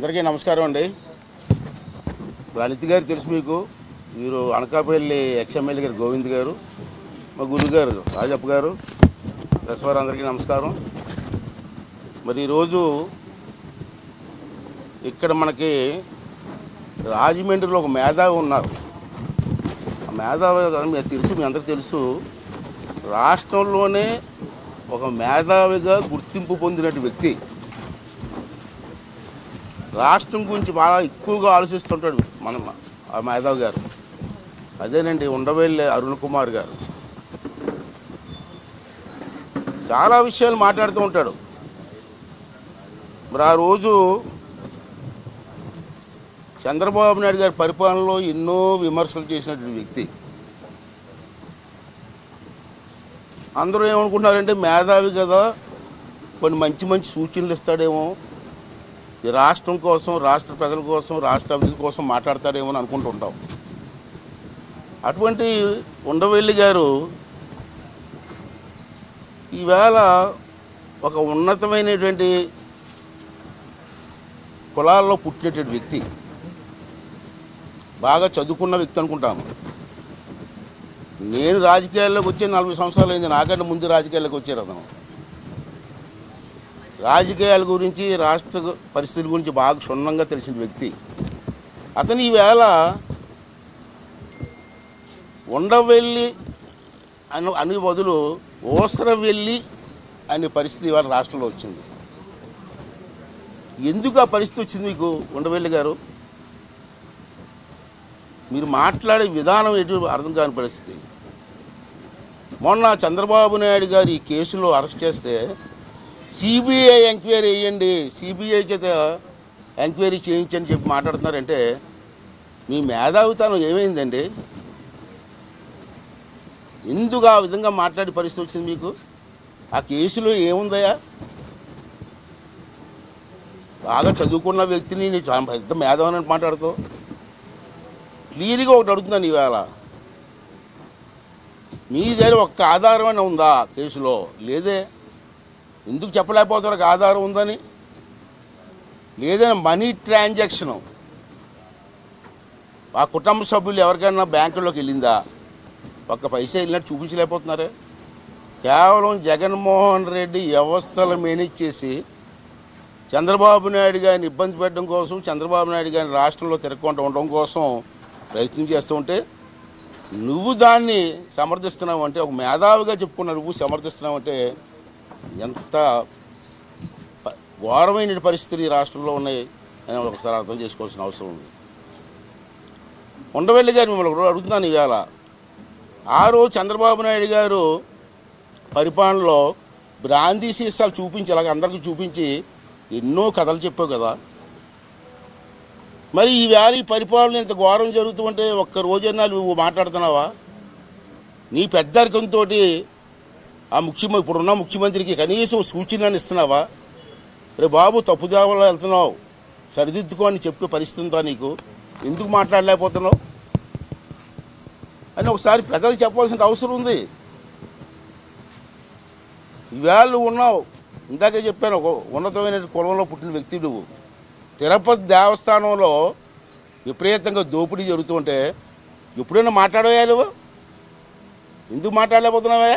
అందరికీ నమస్కారం అండి ఇప్పుడు అనిత్ గారు తెలుసు మీకు వీరు అనకాపల్లి ఎక్స్ఎమ్మెల్యే గారు గోవింద్ గారు మా గురువు గారు రాజప్ప గారు ప్రెస్ వారు అందరికీ నమస్కారం మరి ఈరోజు ఇక్కడ మనకి రాజమండ్రిలో ఒక మేధావి ఉన్నారు ఆ మేధావి గారు మీకు తెలుసు మీ అందరికీ తెలుసు రాష్ట్రంలోనే ఒక మేధావిగా గుర్తింపు పొందినటువంటి వ్యక్తి రాష్ట్రం గురించి బాగా ఎక్కువగా ఆలోచిస్తుంటాడు మన ఆ మేధావి గారు అదేనండి ఉండవెల్లి అరుణ్ కుమార్ గారు చాలా విషయాలు మాట్లాడుతూ ఉంటాడు మరి ఆ రోజు చంద్రబాబు నాయుడు గారి పరిపాలనలో ఎన్నో విమర్శలు చేసినటువంటి వ్యక్తి అందరూ ఏమనుకుంటున్నారంటే మేధావి కదా కొన్ని మంచి మంచి సూచనలు ఇస్తాడేమో ఈ రాష్ట్రం కోసం రాష్ట్ర ప్రజల కోసం రాష్ట్ర అభివృద్ధి కోసం మాట్లాడతాడేమో అని అనుకుంటుంటాం అటువంటి ఉండవెల్లి గారు ఈవేళ ఒక ఉన్నతమైనటువంటి కులాల్లో పుట్టినటువంటి వ్యక్తి బాగా చదువుకున్న వ్యక్తి అనుకుంటాము నేను రాజకీయాల్లోకి వచ్చి నలభై సంవత్సరాలు అయింది నాకంటే ముందు రాజకీయాల్లోకి వచ్చారు అతను రాజకీయాల గురించి రాష్ట్ర పరిస్థితుల గురించి బాగా క్షుణ్ణంగా తెలిసిన వ్యక్తి అతను ఈవేళ ఉండవెల్లి అని అని బదులు ఓసరవెల్లి అనే పరిస్థితి ఇవాళ రాష్ట్రంలో వచ్చింది ఎందుకు ఆ పరిస్థితి వచ్చింది మీకు ఉండవెల్లి గారు మీరు మాట్లాడే విధానం ఎటు అర్థం కాని పరిస్థితి మొన్న చంద్రబాబు నాయుడు గారు ఈ కేసులో అరెస్ట్ చేస్తే సిబిఐ ఎంక్వైరీ వేయండి సిబిఐ చేత ఎంక్వైరీ చేయించని చెప్పి మాట్లాడుతున్నారంటే మీ మేధావితనం ఏమైందండి ఎందుకు ఆ విధంగా మాట్లాడే పరిస్థితి వచ్చింది మీకు ఆ కేసులో ఏముందయ్యా బాగా చదువుకున్న వ్యక్తిని నీ చాలా పెద్ద మేధావని మాట్లాడుతావు క్లియర్గా ఒకటి అడుగుతున్నాను ఈవేళ మీ దగ్గర ఒక్క ఆధారం అని ఉందా కేసులో లేదే ఎందుకు చెప్పలేకపోతారు ఒక ఆధారం ఉందని లేదని మనీ ట్రాన్సాక్షను ఆ కుటుంబ సభ్యులు ఎవరికైనా బ్యాంకులోకి వెళ్ళిందా ఒక్క పైసా వెళ్ళినట్టు చూపించలేకపోతున్నారే కేవలం జగన్మోహన్ రెడ్డి వ్యవస్థలు మేనేజ్ చేసి చంద్రబాబు నాయుడు గారిని ఇబ్బంది పెట్టడం కోసం చంద్రబాబు నాయుడు గారిని రాష్ట్రంలో తిరగకుండా ఉండడం కోసం ప్రయత్నం చేస్తూ ఉంటే నువ్వు దాన్ని సమర్థిస్తున్నావు అంటే ఒక మేధావిగా చెప్పుకున్న నువ్వు సమర్థిస్తున్నావు అంటే ఎంత ప- ఘోరమైన పరిస్థితులు ఈ రాష్ట్రంలో ఉన్నాయి అని ఒకసారి అర్థం చేసుకోవాల్సిన అవసరం ఉంది ఉండవల్లి గారు మిమ్మల్ని ఒకటి అడుగుతున్నాను ఇవాళ ఆ రోజు చంద్రబాబు నాయుడు గారు పరిపాలనలో బ్రాందీ సీసాలు చూపించి అలాగ అందరికీ చూపించి ఎన్నో కథలు చెప్పావు కదా మరి ఈ వేళ ఈ పరిపాలన ఇంత ఘోరం జరుగుతుంటే ఒక్క రోజైనా నువ్వు మాట్లాడుతున్నావా నీ పెద్దరికంతో ఆ ముఖ్యమంత్రి ఇప్పుడున్న ముఖ్యమంత్రికి కనీసం సూచనలు ఇస్తున్నావా రే బాబు తప్పుదావలో వెళ్తున్నావు సరిదిద్దుకో అని చెప్పే పరిస్థితి ఉందా నీకు ఎందుకు మాట్లాడలేకపోతున్నావు అని ఒకసారి పెద్దలకు చెప్పాల్సిన అవసరం ఉంది ఈవేళ నువ్వు ఉన్నావు ఇందాకే చెప్పాను ఒక ఉన్నతమైన కులంలో పుట్టిన వ్యక్తి నువ్వు తిరుపతి దేవస్థానంలో విపరీతంగా దోపిడీ జరుగుతుంటే ఎప్పుడైనా మాట్లాడవా నువ్వు ఎందుకు మాట్లాడలేకపోతున్నావా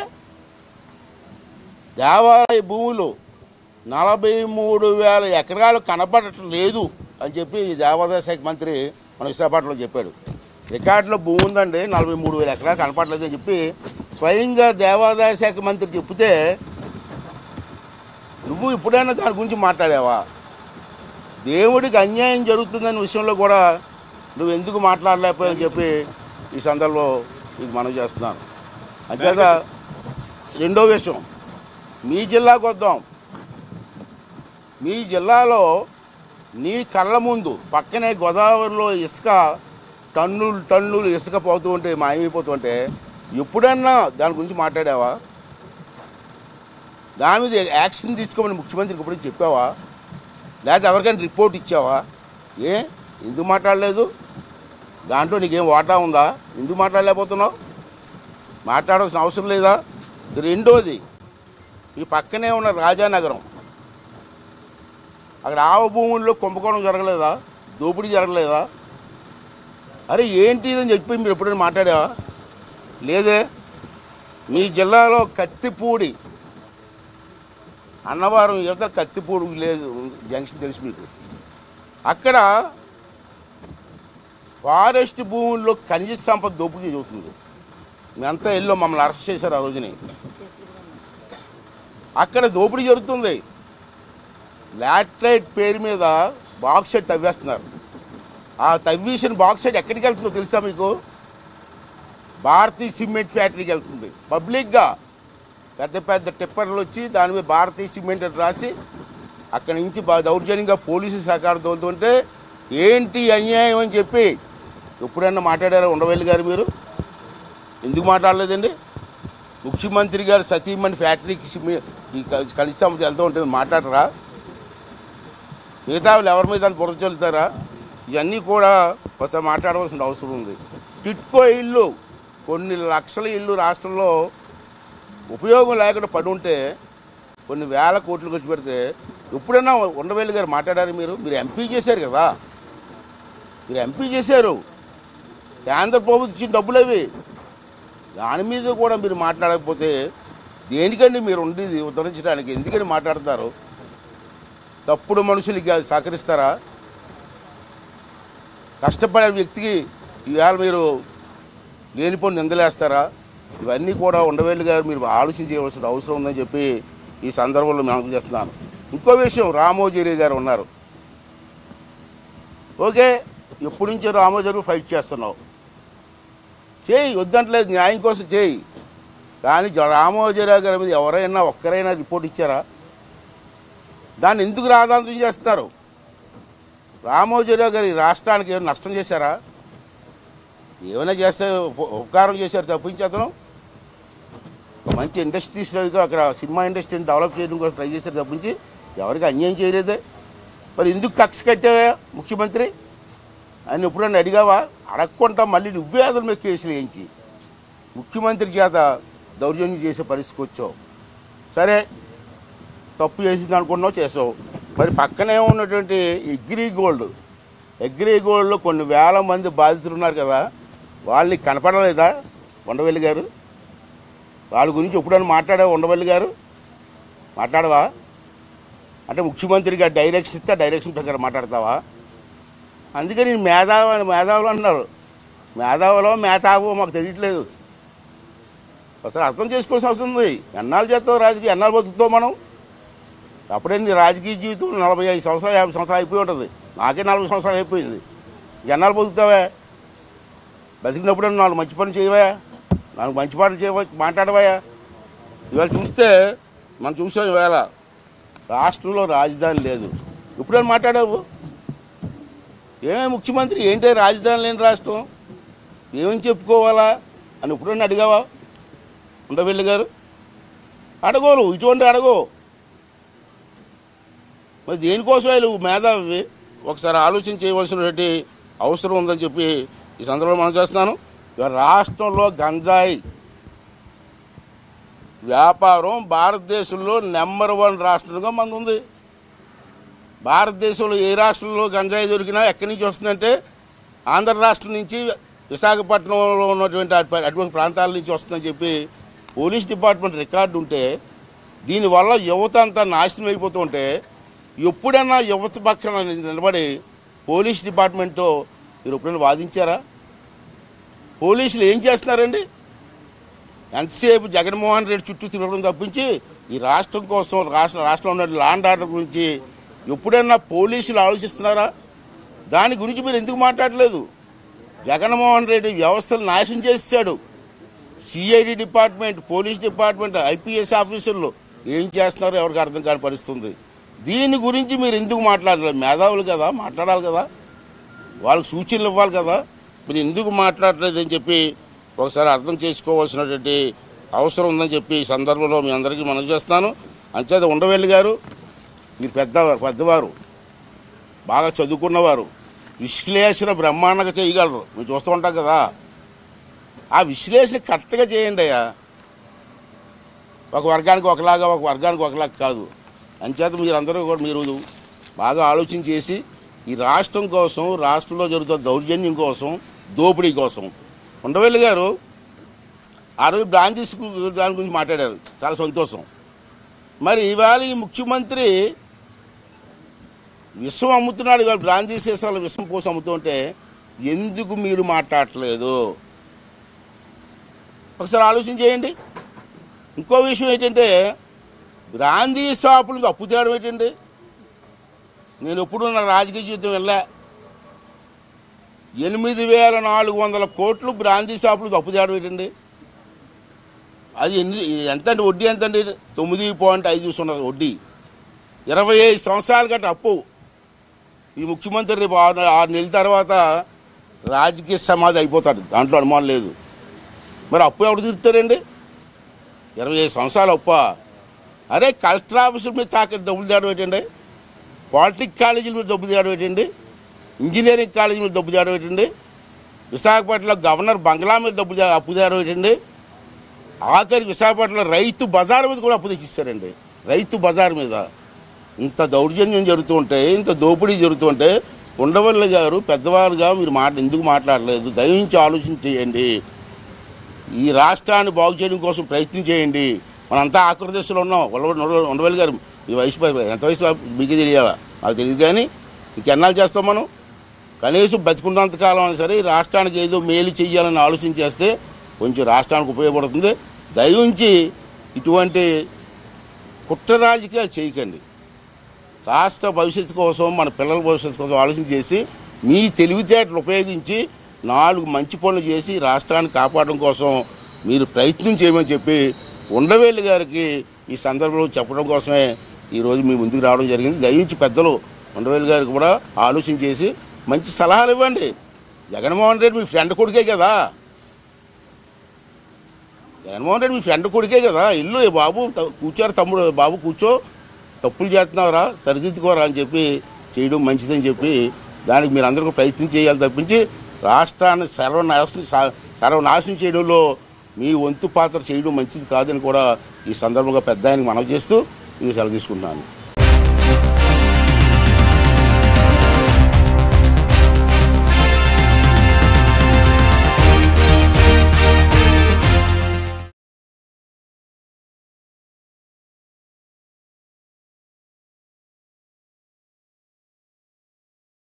దేవాలయ భూములు నలభై మూడు వేల ఎకరాలు కనపడటం లేదు అని చెప్పి ఈ దేవాదాయ శాఖ మంత్రి మన విశాఖపట్నంలో చెప్పాడు రికార్డులో భూమి ఉందండి నలభై మూడు వేల ఎకరాలు కనపడలేదు అని చెప్పి స్వయంగా దేవాదాయ శాఖ మంత్రి చెప్తే నువ్వు ఇప్పుడైనా దాని గురించి మాట్లాడావా దేవుడికి అన్యాయం జరుగుతుందనే విషయంలో కూడా నువ్వు ఎందుకు మాట్లాడలేకపోయావని చెప్పి ఈ సందర్భంలో మీకు మనవి చేస్తున్నాను అంతేత రెండో విషయం మీ జిల్లాకు వద్దాం మీ జిల్లాలో నీ కళ్ళ ముందు పక్కనే గోదావరిలో ఇసుక టన్నులు టన్నులు ఇసుక పోతూ ఉంటే మాయమైపోతుంటే ఎప్పుడన్నా దాని గురించి మాట్లాడావా దాని మీద యాక్షన్ తీసుకోమని ముఖ్యమంత్రికి ఇప్పుడు చెప్పావా లేకపోతే ఎవరికైనా రిపోర్ట్ ఇచ్చావా ఏ ఎందుకు మాట్లాడలేదు దాంట్లో నీకేం వాటా ఉందా ఎందుకు మాట్లాడలేకపోతున్నావు మాట్లాడాల్సిన అవసరం లేదా రెండోది ఈ పక్కనే ఉన్న రాజానగరం అక్కడ ఆవ భూముల్లో కుంభకోణం జరగలేదా దోపిడీ జరగలేదా అరే ఏంటి ఇదని చెప్పి మీరు ఎప్పుడైనా మాట్లాడావా లేదే మీ జిల్లాలో కత్తిపూడి అన్నవరం యువత కత్తిపూడి లేదు జంక్షన్ తెలుసు మీకు అక్కడ ఫారెస్ట్ భూముల్లో ఖనిజ సంపద దోపిడీ జరుగుతుంది మేమంతా వెళ్ళో మమ్మల్ని అరెస్ట్ చేశారు ఆ రోజుని అక్కడ దోపిడీ జరుగుతుంది లాట్రైట్ పేరు మీద బాక్సైట్ తవ్వేస్తున్నారు ఆ తవ్వేసిన బాక్సైట్ ఎక్కడికి వెళ్తుందో తెలుసా మీకు భారతీయ సిమెంట్ ఫ్యాక్టరీకి వెళ్తుంది పబ్లిక్గా పెద్ద పెద్ద టిప్పర్లు వచ్చి దాని మీద భారతీయ సిమెంట్ అని రాసి అక్కడి నుంచి బా- దౌర్జన్యంగా పోలీసు సహకారం తోలుతుంటే ఏంటి అన్యాయం అని చెప్పి ఎప్పుడన్నా మాట్లాడారా ఉండవల్లి గారు మీరు ఎందుకు మాట్లాడలేదండి ముఖ్యమంత్రి గారు సతీమణి ఫ్యాక్టరీకి సిమె- ఈ క- కలిసి సంస్థ వెళ్తూ ఉంటే మాట్లాడరా మిగతా వాళ్ళు ఎవరి మీద అని బురద చల్లుతారా ఇవన్నీ కూడా ఒకసారి మాట్లాడవలసిన అవసరం ఉంది టిట్కో ఇల్లు కొన్ని లక్షల ఇల్లు రాష్ట్రంలో ఉపయోగం లేకుండా పడి ఉంటే కొన్ని వేల కోట్లు ఖర్చు పెడితే ఎప్పుడైనా ఉండవేలు గారు మాట్లాడారు మీరు మీరు ఎంపీ చేశారు కదా మీరు ఎంపీ చేశారు కేంద్ర ప్రభుత్వం ఇచ్చిన డబ్బులు అవి దాని మీద కూడా మీరు మాట్లాడకపోతే దేనికండి మీరు ఉండేది ఉద్ధరించడానికి ఎందుకని మాట్లాడతారు తప్పుడు మనుషులకి సహకరిస్తారా కష్టపడే వ్యక్తికి ఇవాళ మీరు లేనిపోని నిందలేస్తారా ఇవన్నీ కూడా ఉండవేలు గారు మీరు ఆలోచన చేయవలసిన అవసరం ఉందని చెప్పి ఈ సందర్భంలో మేము చేస్తున్నాను ఇంకో విషయం రామోజీరి గారు ఉన్నారు ఓకే ఎప్పటి నుంచో రామోజీ ఫైట్ చేస్తున్నావు చేయి వద్దంటలేదు న్యాయం కోసం చేయి కానీ జ- రామోజీరావు గారి మీద ఎవరైనా ఒక్కరైనా రిపోర్ట్ ఇచ్చారా దాన్ని ఎందుకు రాధాంతం చేస్తున్నారు రామోజీరావు గారు ఈ రాష్ట్రానికి ఏమైనా నష్టం చేశారా ఏమైనా చేస్తే ఉప- ఉపకారం చేశారు తప్పించి అతను ఒక మంచి ఇండస్ట్రీస్లో అక్కడ సినిమా ఇండస్ట్రీని డెవలప్ చేయడం కోసం ట్రై చేశారు తప్పించి ఎవరికి అన్యాయం చేయలేదే మరి ఎందుకు కక్ష కట్టావా ముఖ్యమంత్రి అని ఎప్పుడన్నా అడిగావా అడగకుండా మళ్ళీ నువ్వే అతని మీద కేసులు వేయించి ముఖ్యమంత్రి చేత దౌర్జన్యం చేసే పరిస్థితికి వచ్చావు సరే తప్పు చేసింది అనుకున్నావు చేసావు మరి పక్కనే ఉన్నటువంటి ఎగ్రీ గోల్డ్ ఎగ్రీ గోల్డ్లో కొన్ని వేల మంది బాధితులు ఉన్నారు కదా వాళ్ళని కనపడలేదా ఉండవల్లి గారు వాళ్ళ గురించి ఎప్పుడైనా మాట్లాడావా ఉండవల్లి గారు మాట్లాడవా అంటే ముఖ్యమంత్రి గారు డైరెక్షన్ ఇస్తే డైరెక్షన్ ప్రకారం మాట్లాడతావా అందుకని నేను మేధావి అని మేధావులు అంటున్నారు మేధావులో మేధావో మాకు తెలియట్లేదు అసలు అర్థం చేసుకోవాల్సిన అవసరం ఉంది ఎన్నాళ్ళు చేస్తావు రాజకీయ ఎన్నాళ్ళు బతుకుతావు మనం అప్పుడే నీ రాజకీయ జీవితం నలభై ఐదు సంవత్సరాలు యాభై సంవత్సరాలు అయిపోయి ఉంటుంది నాకే నలభై సంవత్సరాలు అయిపోయింది ఎన్నాళ్ళు బతుకుతావా బతికినప్పుడు నాలుగు మంచి పని చేయవా నాలుగు మంచి పనులు చేయవ మాట్లాడవా ఇవాళ చూస్తే మనం చూసాం ఇవాళ రాష్ట్రంలో రాజధాని లేదు ఇప్పుడేం మాట్లాడావు ఏమే ముఖ్యమంత్రి ఏంటి రాజధాని లేని రాష్ట్రం ఏమని చెప్పుకోవాలా అని ఎప్పుడన్నా అడిగావా ఉండవెల్లి గారు అడగోలు ఇటువంటి అడగో మరి దేనికోసం వీళ్ళు మేధావి ఒకసారి ఆలోచన చేయవలసినటువంటి అవసరం ఉందని చెప్పి ఈ సందర్భంలో మనం చేస్తున్నాను ఇవాళ రాష్ట్రంలో గంజాయి వ్యాపారం భారతదేశంలో నెంబర్ వన్ రాష్ట్రంగా మనది ఉంది భారతదేశంలో ఏ రాష్ట్రంలో గంజాయి దొరికినా ఎక్కడి నుంచి వస్తుందంటే ఆంధ్ర రాష్ట్రం నుంచి విశాఖపట్నంలో ఉన్నటువంటి అటు- అటువంటి ప్రాంతాల నుంచి వస్తుందని చెప్పి పోలీస్ డిపార్ట్మెంట్ రికార్డు ఉంటే దీనివల్ల యువత అంతా నాశనం అయిపోతూ ఉంటే ఎప్పుడైనా యువత పక్కన నిలబడి పోలీస్ డిపార్ట్మెంట్తో మీరు ఎప్పుడైనా వాదించారా పోలీసులు ఏం చేస్తున్నారండి ఎంతసేపు జగన్మోహన్ రెడ్డి చుట్టూ తిరగడం తప్పించి ఈ రాష్ట్రం కోసం రాష్ట్ర రాష్ట్రంలో ఉన్న లాండ్ ఆర్డర్ గురించి ఎప్పుడైనా పోలీసులు ఆలోచిస్తున్నారా దాని గురించి మీరు ఎందుకు మాట్లాడలేదు జగన్మోహన్ రెడ్డి వ్యవస్థలు నాశనం చేశాడు CID department police department IPS ఆఫీసర్లు ఏం చేస్తున్నారో ఎవరికి అర్థం కాని పరిస్థితుంది దీని గురించి మీరు ఎందుకు మాట్లాడలేదు మేధావులు కదా మాట్లాడాలి కదా వాళ్ళకి సూచనలు ఇవ్వాలి కదా మీరు ఎందుకు మాట్లాడలేదని చెప్పి ఒకసారి అర్థం చేసుకోవాల్సినటువంటి అవసరం ఉందని చెప్పి ఈ సందర్భంలో మీ అందరికీ మనం చేస్తాను అంచేత ఉండవెల్లి గారు మీరు పెద్దవారు పెద్దవారు బాగా చదువుకున్నవారు విశ్లేషణ బ్రహ్మాండంగా చేయగలరు మేము చూస్తూ ఉంటాం కదా ఆ విశ్లేషణ కరెక్ట్గా చేయండి అయ్యా ఒక వర్గానికి ఒకలాగా ఒక వర్గానికి ఒకలాగా కాదు అంచేత మీరందరూ కూడా మీరు బాగా ఆలోచన చేసి ఈ రాష్ట్రం కోసం రాష్ట్రంలో జరుగుతున్న దౌర్జన్యం కోసం దోపిడీ కోసం ఉండవల్లి గారు ఆ రోజు బ్రాంచెస్ గు- దాని గురించి మాట్లాడారు చాలా సంతోషం మరి ఇవాళ ఈ ముఖ్యమంత్రి విషం అమ్ముతున్నాడు ఇవాళ బ్రాంచీ సీసాలు విషం పోసి అమ్ముతుంటే ఎందుకు మీరు మాట్లాడట్లేదు ఒకసారి ఆలోచన చేయండి ఇంకో విషయం ఏంటంటే బ్రాందీ షాపులకు అప్పు తేవడం ఏంటండి నేను ఎప్పుడు నా రాజకీయ జీవితం వెళ్ళా ఎనిమిది వేల నాలుగు వందల కోట్లు బ్రాందీ షాపులకు అప్పు తేవడం ఏంటండి అది ఎన్ని ఎంత అండి వడ్డీ ఎంత అండి తొమ్మిది పాయింట్ ఐదు సున్నా వడ్డీ ఇరవై ఐదు సంవత్సరాల గట్ట అప్పు ఈ ముఖ్యమంత్రి రేపు ఆరు ఆరు నెలల తర్వాత రాజకీయ సమాధి అయిపోతాడు దాంట్లో అనుమానం లేదు మరి అప్పు ఎవరు తీరుతారండి ఇరవై ఐదు సంవత్సరాలు అప్ప అరే కలెక్టర్ ఆఫీసుల మీద తాకట్టు డబ్బులు తేడం ఏంటండి పాలిటెక్ కాలేజీల మీద డబ్బులు తేడం ఏంటండి ఇంజనీరింగ్ కాలేజీ మీద డబ్బు తేడం ఏంటండి విశాఖపట్నంలో గవర్నర్ బంగ్లా మీద డబ్బు తే- అప్పు తేడం ఏంటండి ఆఖరి విశాఖపట్నంలో రైతు బజార్ మీద కూడా అప్పు తెచ్చిస్తారండి రైతు బజార్ మీద ఇంత దౌర్జన్యం జరుగుతుంటే ఇంత దోపిడీ జరుగుతుంటే ఉండవల్లి గారు పెద్దవాళ్ళుగా మీరు మాట ఎందుకు మాట్లాడలేదు దయించి ఆలోచన చేయండి ఈ రాష్ట్రాన్ని బాగు చేయడం కోసం ప్రయత్నం చేయండి మనంతా ఆఖరి దశలో ఉన్నాం ఉండవల్లి ఉండవల్లి గారు ఈ వయసు పై- ఎంత వయసు మీకు తెలియాలా నాకు తెలియదు కానీ ఇంకెన్నాళ్ళు చేస్తాం మనం కనీసం బతికున్నంత కాలం అయినా సరే ఈ రాష్ట్రానికి ఏదో మేలు చెయ్యాలని ఆలోచన చేస్తే కొంచెం రాష్ట్రానికి ఉపయోగపడుతుంది దయించి ఇటువంటి కుట్ర రాజకీయాలు చేయకండి రాష్ట్ర భవిష్యత్తు కోసం మన పిల్లల భవిష్యత్తు కోసం ఆలోచన చేసి మీ తెలివితేటలు ఉపయోగించి నాలుగు మంచి పనులు చేసి రాష్ట్రాన్ని కాపాడడం కోసం మీరు ప్రయత్నం చేయమని చెప్పి ఉండవేలు గారికి ఈ సందర్భంలో చెప్పడం కోసమే ఈరోజు మీ ముందుకు రావడం జరిగింది దయించి పెద్దలు ఉండవేలు గారికి కూడా ఆలోచన చేసి మంచి సలహాలు ఇవ్వండి జగన్మోహన్ రెడ్డి మీ ఫ్రెండ్ కొడుకే కదా జగన్మోహన్ రెడ్డి మీ ఫ్రెండ్ కొడుకే కదా ఇల్లు ఏ బాబు త- కూర్చోరు తమ్ముడు బాబు కూర్చో తప్పులు చేస్తున్నావురా సరిదిద్దుకోరా అని చెప్పి చేయడం మంచిదని చెప్పి దానికి మీరు అందరూ ప్రయత్నం చేయాలి తప్పించి రాష్ట్రాన్ని సర్వనాశనం స- సర్వనాశనం చేయడంలో మీ వంతు పాత్ర చేయడం మంచిది కాదని కూడా ఈ సందర్భంగా పెద్ద ఆయనకు మనవి చేస్తూ ఇది సెలవు తీసుకుంటున్నాను